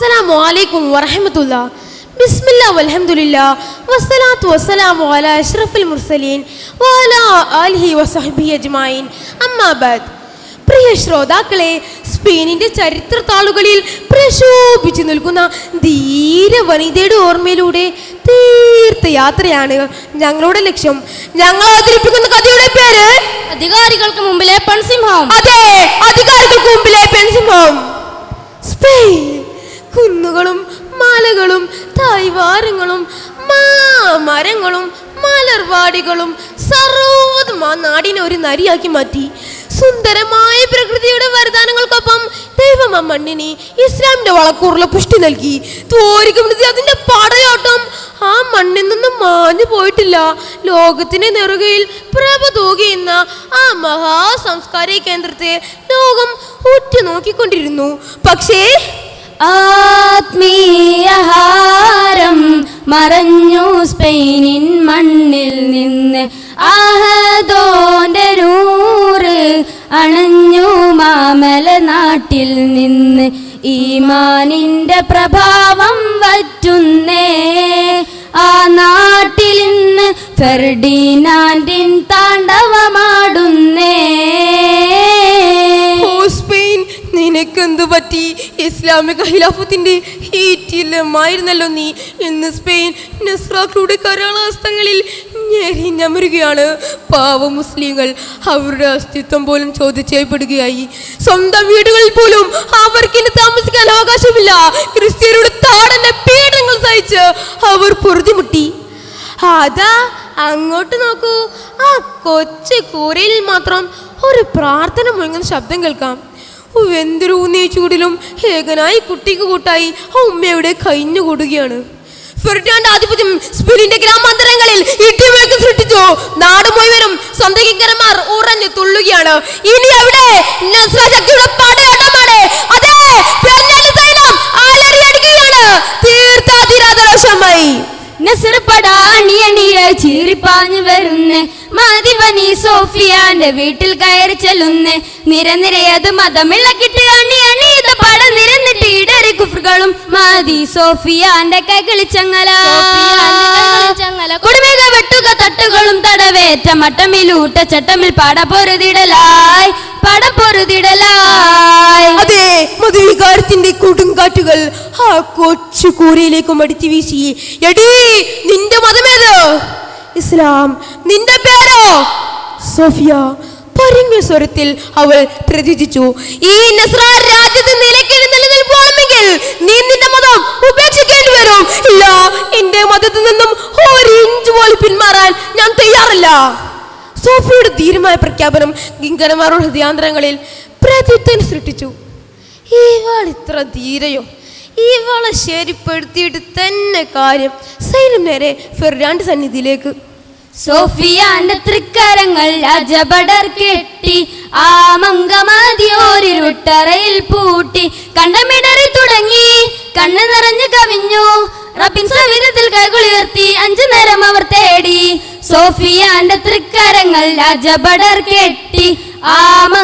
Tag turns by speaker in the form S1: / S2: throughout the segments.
S1: അസ്സലാമു അലൈക്കും വറഹമത്തുള്ള ബിസ്മില്ല വൽഹംദുലില്ലാ വസ്സലാത്തു വസ്സലാമു അലാ അഷ്റഫുൽ മുർസലീൻ വഅലാ ആലിഹി വസഹ്ബിഹി അജ്മഈൻ അമ്മാ ബഅദ് പ്രിയ ശ്രോതാക്കളെ സ്പെയിനിന്റെ ചരിത്ര താളുകളിൽ പ്രശോഭിച്ചു നിൽക്കുന്ന ധീര വനിതയുടെ ഓർമ്മയിലൂടെ തീർത്ഥയാത്രയാണ് ഞങ്ങളുടെ ലക്ഷ്യം ഞങ്ങൾ അവതരിപ്പിക്കുന്ന കഥയുടെ പേര്
S2: അധികാരികൾക്ക് മുമ്പിലെ പെൺസിംഹം
S1: അതെ അധികാരികൾക്ക് മുമ്പിലെ പെൺസിംഹം സ്പെയിൻ കുന്നുകളും മലകളും തായ്വാരങ്ങളും മാമരങ്ങളും മലർവാടികളും സർവ്വതും ആ നാടിനെ ഒരു നരിയാക്കി മാറ്റി സുന്ദരമായ പ്രകൃതിയുടെ വരദാനങ്ങൾക്കൊപ്പം ദൈവം ആ മണ്ണിന് ഇസ്ലാമിന്റെ വളക്കൂറുള്ള പുഷ്ടി നൽകി തോരിക്കുന്നത് അതിന്റെ പടയോട്ടം ആ മണ്ണിൽ നിന്നും മാഞ്ഞു പോയിട്ടില്ല ലോകത്തിന്റെ നെറുകയിൽ പ്രഭ തൂകിയുന്ന ആ മഹാ സാംസ്കാരിക കേന്ദ്രത്തെ ലോകം ഉറ്റുനോക്കിക്കൊണ്ടിരുന്നു പക്ഷേ
S2: ആത്മീയഹാരം മറഞ്ഞു സ്പെയിനിൻ മണ്ണിൽ നിന്ന് ആഹദോന്റെ നൂറ് അണഞ്ഞു മാമല നാട്ടിൽ നിന്ന് ഈമാനിന്റെ പ്രഭാവം വറ്റുന്നേ ആ നാട്ടിൽ ഇന്ന് ഫെർഡിനാൻഡിൻ താണ്ഡവമാടുന്നേ
S1: ഓ സ്പെയിൻ നിനക്കെന്തു പറ്റി ഇസ്ലാമിക ഖിലാഫത്തിന്റെ ഹീറ്റില്ലമായിരുന്നല്ലോ നീ ഇന്ന് സ്പെയിൻ നസ്രാക്കളുടെ കരാളഹസ്തങ്ങളിൽ ഞെരിഞ്ഞമരുകയാണ് പാവ മുസ്ലിങ്ങൾ അവരുടെ അസ്തിത്വം പോലും ചോദിച്ചേപ്പെടുകയായി സ്വന്തം വീടുകളിൽ പോലും അവർക്കിന് താമസിക്കാൻ അവകാശമില്ല ക്രിസ്ത്യരുടെ താടന്റെ പീഡനങ്ങൾ സഹിച്ച് അവർ പൊറുതിമുട്ടി അതാ അങ്ങോട്ട് നോക്കൂ ആ കൊച്ചു കൂരയിൽ മാത്രം ഒരു പ്രാർത്ഥന മുഴങ്ങുന്ന ശബ്ദം കേൾക്കാം ഓ, എന്തൊരു ഊന്നിയ ചൂടിലും ഏകനായി കുട്ടിക്ക് കൂട്ടായി ആ ഉമ്മയുടെ കഴിഞ്ഞുകൂടുകയാണ് ഫെർഡിനാൻഡ് ആധിപത്യം സ്പെയിനിന്റെ ഗ്രാമാന്തരങ്ങളിൽ ഇടിമുഴക്ക് സൃഷ്ടിച്ചു നാട് മുഴുവനും സ്വന്തം കിങ്കരന്മാർ ഉറഞ്ഞു തുള്ളുകയാണ് ഇനി അവിടെ നസ്ര ശക്തിയുടെ പടയോട്ടമാണ് അതെ ഫെർഡിനാൻഡ് സൈന്യം അലറിയടിക്കുകയാണ് തീർത്ഥാതിരാതരോഷമായി
S2: നസർ പടാണിയണിയെ ചീറിപ്പാഞ്ഞു വരുന്നേ മതിവനി സോഫിയാന്റെ വീട്ടിൽ കയറി ചെല്ലുന്നേ നിരനിരയത് മതമിളക്കിട്ട് അണി അണിയത് പട നിരന്നിട്ട് ഇടറി കുഫറുകളും മതി സോഫിയാന്റെ കൈകളിച്ചങ്ങല കുടുമിക വെട്ടുക തട്ടുകളും തടവേറ്റ മട്ടമിലൂട്ട ചട്ടമിൽ പട പൊരുതിടലായി പട പൊരുതിടലായി
S1: അതെ മധുവികാരത്തിന്റെ കൊടുങ്കാറ്റുകൾ ആ കൊച്ചു കൂരയിലേക്കും അടിച്ചു വീശി എടീ നിന്റെ മതമേത് ഇസ്ലാം നിന്റെ പേരോ സോഫിയ പരിങ്ങ സ്വരത്തിൽ അവൾ പ്രതിജിച്ചു ഈ നസ്രാൻ രാജ്യത്ത് നിനക്കിന് നിലനിൽപ്പോണമെങ്കിൽ നീ നിന്റെ മതം ഉപേക്ഷിക്കേണ്ടി വരും ഇല്ല എന്റെ മതത്തിൽ നിന്നും ഒരു ഇഞ്ച് പോലും പിന്മാറാൻ ഞാൻ തയ്യാറല്ല സോഫിയുടെ ധീരമായ പ്രഖ്യാപനം കിങ്കരന്മാരുടെ ഹൃദയാന്തരങ്ങളിൽ പ്രത്യുത്തരം സൃഷ്ടിച്ചു ഇവൾ ഇത്ര ധീരയോ ഇവളെ ശരിപ്പെടുത്തിയിട്ട് തന്നെ കാര്യം സൈന്യം നേരെ ഫെർഡാണ്ട് സന്നിധിയിലേക്ക്
S2: സോഫിയാന്റെ തൃക്കരങ്ങൾ അജബടർ കെട്ടി ആ മങ്കമതിയോരിരുട്ടറയിൽ പൂട്ടി കണ്ടമിടറി തുടങ്ങി കണ്ണ് നിറഞ്ഞു കവിഞ്ഞു റബിൻ സവിധത്തിൽ കൈകുളിർത്തി അഞ്ചു നേരം അവർ തേടി സോഫിയാന്റെ തൃക്കരങ്ങൾ അജബടർ കെട്ടി ആ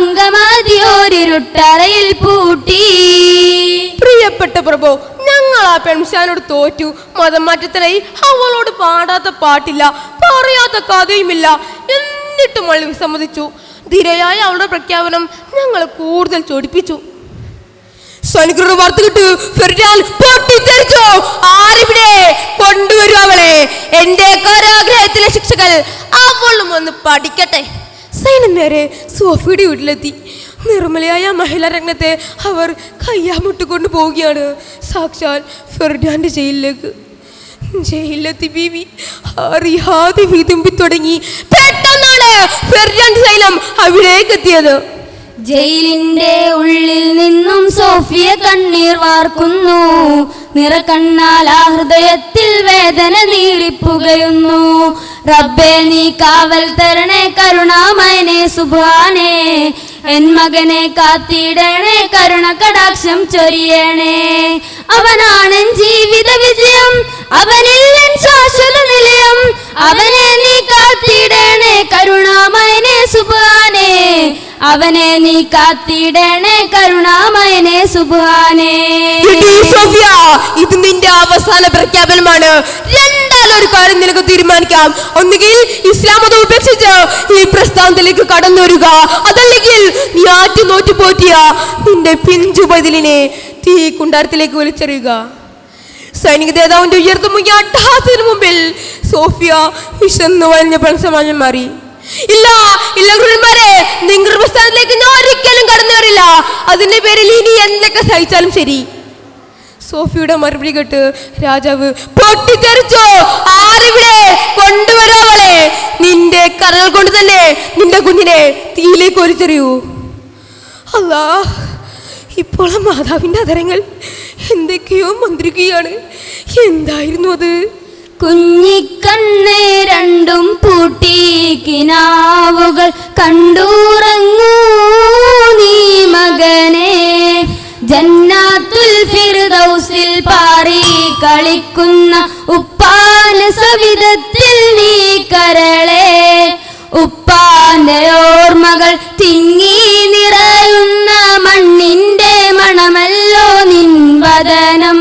S2: മങ്കമതിയോരിരുട്ടറയിൽ പൂട്ടി
S1: പ്രിയപ്പെട്ട പ്രഭു ഞങ്ങൾ ആ പെൺശാനോട് തോറ്റു മതം മാറ്റത്തിനായി അവളോട് പാടാത്ത പാട്ടില്ല പറയാത്ത കഥയുമില്ല എന്നിട്ടും അവൾ വിസമ്മതിച്ചു ധീരയായ അവളുടെ പ്രഖ്യാപനം ഞങ്ങളെ കൂടുതൽ ചൊടിപ്പിച്ചു സൈനികരുടെ വാർത്ത കിട്ടു ഫെർഡാൻ പൊട്ടിത്തെറിച്ചു ആരിവിടെ കൊണ്ടുവരൂ അവളെ എന്റെ കാരാഗ്രഹത്തിലെ ശിക്ഷകൾ അവളും ഒന്ന് പഠിക്കട്ടെ സൈന്യം നേരെ സോഫിയുടെ വീട്ടിലെത്തി നിർമ്മലയായ മഹിളാ രംഗത്തെ അവർ കയ്യാമുട്ട് കൊണ്ട് പോവുകയാണ് സാക്ഷാൽ ഫെർഡാന്റെ ജയിലിലേക്ക് ജയിലിലെത്തി ബീവി അറിയാതെ വിതുമ്പി തുടങ്ങി പെട്ടെന്നാണ് ഫെർഡാന്റെ സൈന്യം അവിടേക്ക് എത്തിയത്
S2: ജയിലിന്റെ ഉള്ളിൽ നിന്നും സോഫിയ കണ്ണീർ വാർക്കുന്നു നിറക്കണ്ണാൽ ആ ഹൃദയത്തിൽ വേദന നീറിപ്പുകയുന്നു റബ്ബേ നീ കാവൽ തരണേ കരുണാമയനെ സുഭാനെ എൻ മകനെ കാത്തിടണേ കരുണ കടാക്ഷം ചൊരിയണേ അവനാണ് എൻ ജീവിത വിജയം അവനിൽ എൻ ശാശ്വത നിലയം അവനെ നീ കാത്തിടണേ കരുണാമയനെ സുഭാനെ അവനെ നീ കാത്തിടണേ കരുണാമയനെ സുഭാനെ
S1: എടീ സോഫിയ ഇത് നിന്റെ അവസാന പ്രഖ്യാപനമാണ് രണ്ടാലൊരു കാര്യം നിനക്ക് തീരുമാനിക്കാം ഒന്നുകിൽ ഇസ്ലാം മതം ഉപേക്ഷിച്ച് ഈ പ്രസ്ഥാനത്തിലേക്ക് കടന്നു വരിക അതല്ലെങ്കിൽ നീ ആറ്റു നോറ്റു പോറ്റിയ നിന്റെ പിഞ്ചു പതിലിനെ തീ കുണ്ടാരത്തിലേക്ക് വലിച്ചെറിയുക സൈനിക നേതാവിന്റെ ഉയർന്നു മുങ്ങിയ അട്ടഹാസത്തിന് മുമ്പിൽ സോഫിയ വിശന്നു വലഞ്ഞ പണസമാനം മാറി ഇല്ല ഇല്ല ഗുരുന്മാരെ നിങ്ങളുടെ പ്രസ്ഥാനത്തിലേക്ക് ഞാൻ ഒരിക്കലും കടന്നു വരില്ല അതിന്റെ പേരിൽ ഇനി എന്തൊക്കെ സഹിച്ചാലും ശരി സോഫിയുടെ മറുപടി കേട്ട് രാജാവ് പൊട്ടിത്തെറിച്ചു ആരിവിടെ കൊണ്ടുവരാവളെ നിന്റെ കരകൾ കൊണ്ട് തന്നെ നിന്റെ കുഞ്ഞിനെ തീയിലേക്ക് ഒരിച്ചെറിയൂ അല്ലാ ഇപ്പോൾ ആ മാതാവിന്റെ അതരങ്ങൾ എന്തൊക്കെയോ മന്ത്രിക്കുകയാണ് എന്തായിരുന്നു അത്
S2: കുഞ്ഞിക്കണ്ണ് രണ്ടും പൂട്ടി കിനാവുകൾ കണ്ടുറങ്ങൂ നീ മകനെ ജന്നാത്തുൽ ഫിർദൗസിൽ പാറി കളിക്കുന്ന ഉപ്പാന സവിധത്തിൽ നീ കരളെ ഉപ്പാന്റെ ഓർമ്മകൾ തിങ്ങി നിറയുന്ന മണ്ണിന്റെ മണമല്ലോ നിൻ വദനം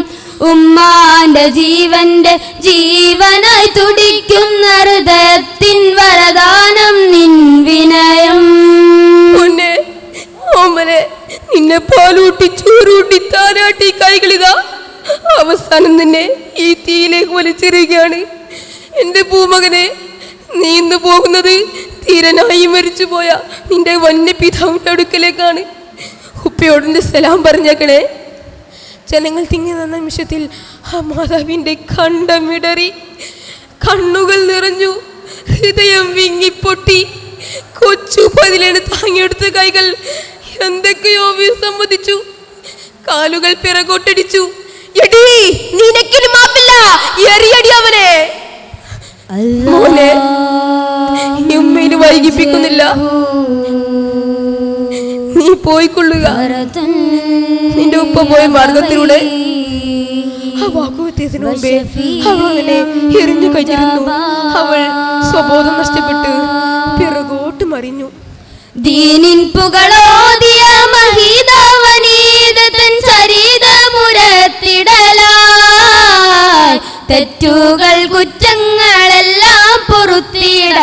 S2: ഉമ്മാന്റെ ജീവന്റെ ജീവനായി തുടിക്കുന്ന ഹൃദയത്തിൻ വരദാനം നിൻ വിനയം
S1: പൊന്നെ ഓമനെ നിന്നെ പാലൂട്ടി ചോറൂട്ടി താനാട്ടി കൈകളിതാ അവസാനം നിന്നെ ഈ തീയിലേക്ക് വലിച്ചെറിയുകയാണ് എൻ്റെ പൂമകനെ നീ ഇന്ന് പോകുന്നത് തീരനായി മരിച്ചുപോയ നിന്റെ വന്യ പിതാവിൻ്റെ അടുക്കലേക്കാണ് ഉപ്പയോടിൻ്റെ സലാം പറഞ്ഞേക്കണേ ജനങ്ങൾ തിങ്ങി നിന്ന നിമിഷത്തിൽ ആ മാതാവിൻ്റെ കണ്ടമിടറി കണ്ണുകൾ നിറഞ്ഞു ഹൃദയം വിങ്ങിപ്പൊട്ടി കൊച്ചു പതിലാണ് താങ്ങിയെടുത്ത കൈകൾ എന്തൊക്കെയോ വിസമ്മതിച്ചു കാലുകൾ പിറകോട്ടടിച്ചു എടീ നിനക്കിന് മാപ്പില്ല എറിയടി അവനെ മോനെ ഈ ഉമ്മയിന് വൈകിപ്പിക്കുന്നില്ല നീ പോയിക്കൊള്ളുക നിന്റെ ഉപ്പ പോയ മാർഗത്തിലൂടെ ആ വാക്കുവെത്തിയതിനു മുമ്പേ അവൾ അവനെ എറിഞ്ഞു കഴിഞ്ഞിരുന്നു അവൾ സ്വബോധം നഷ്ടപ്പെട്ട് പിറകോട്ട് മറിഞ്ഞു
S2: ദീനിൻ പുകളോദിയ മഹീതവനീതൻ ചരിതമുരത്തിടലായി തെറ്റുകൾ കുറ്റങ്ങളെല്ലാം പൊറുത്തിട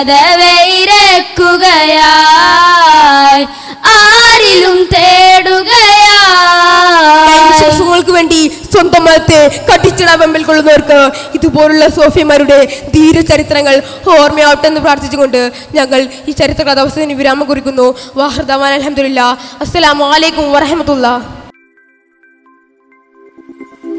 S2: ശതവൈരക്കുകയായി ആരിലും തേടുകയായി
S1: വിശ്വാസങ്ങൾക്ക് വേണ്ടി സ്വന്തം മതത്തെ കട്ടിച്ചിട വെമ്പിൽ കൊള്ളുന്നവർക്ക് ഇതുപോലുള്ള സോഫിയമാരുടെ ധീരചരിത്രങ്ങൾ ഓർമ്മയാവട്ടെ എന്ന് പ്രാർത്ഥിച്ചുകൊണ്ട് ഞങ്ങൾ ഈ ചരിത്ര കഥാവസ്ഥത്തിന് വിരാമം കുറിക്കുന്നു വാഹൃദാൻ അലഹമില്ല അസ്സലാമു അലൈക്കും വറഹമത്തുള്ള